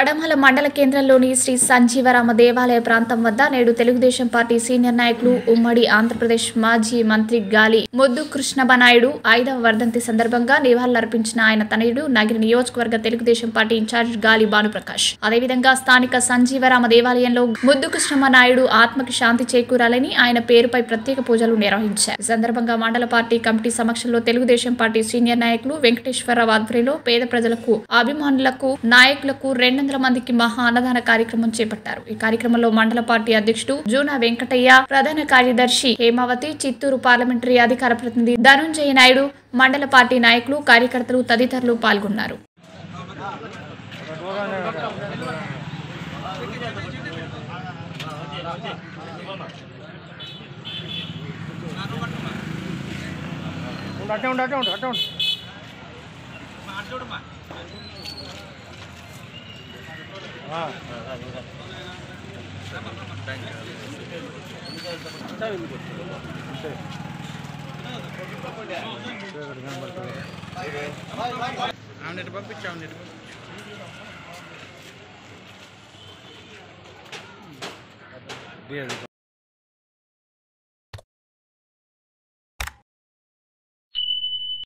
వడమల మండల కేంద్రంలోని శ్రీ సంజీవరామ దేవాలయ ప్రాంతం వద్ద నేడు తెలుగుదేశం పార్టీ సీనియర్ నాయకులు ఉమ్మడి ఆంధ్రప్రదేశ్ మాజీ మంత్రి గాలి ముద్దు కృష్ణబనాయుడు ఐదవ వర్ధంతి సందర్భంగా నివాళులర్పించిన ఆయన తనయుడు నగిరి నియోజకవర్గ తెలుగుదేశం పార్టీ ఇన్ఛార్జ్ గాలి భానుప్రకాష్ అదేవిధంగా స్థానిక సంజీవరామ దేవాలయంలో ముద్దు కృష్ణమనాయుడు ఆత్మకి శాంతి చేకూరాలని ఆయన పేరుపై ప్రత్యేక పూజలు నిర్వహించారు ఈ సందర్భంగా మండల పార్టీ కమిటీ సమక్షంలో తెలుగుదేశం పార్టీ సీనియర్ నాయకులు వెంకటేశ్వరరావు ఆధ్వర్యంలో పేద ప్రజలకు అభిమానులకు నాయకులకు రెండు వందల మందికి మహా అన్నదాన కార్యక్రమం చేపట్టారు ఈ కార్యక్రమంలో మండల పార్టీ అధ్యక్షుడు జూనా వెంకటయ్య ప్రధాన కార్యదర్శి హేమావతి చిత్తూరు పార్లమెంటరీ అధికార ప్రతినిధి ధనుంజయ నాయుడు మండల పార్టీ నాయకులు కార్యకర్తలు తదితరులు పాల్గొన్నారు ఉండు అట్టే ఉండు అట్టే ఉండు అట్టే ఉండు ఆ. ఆమె పంపించాము నెట్ ఇది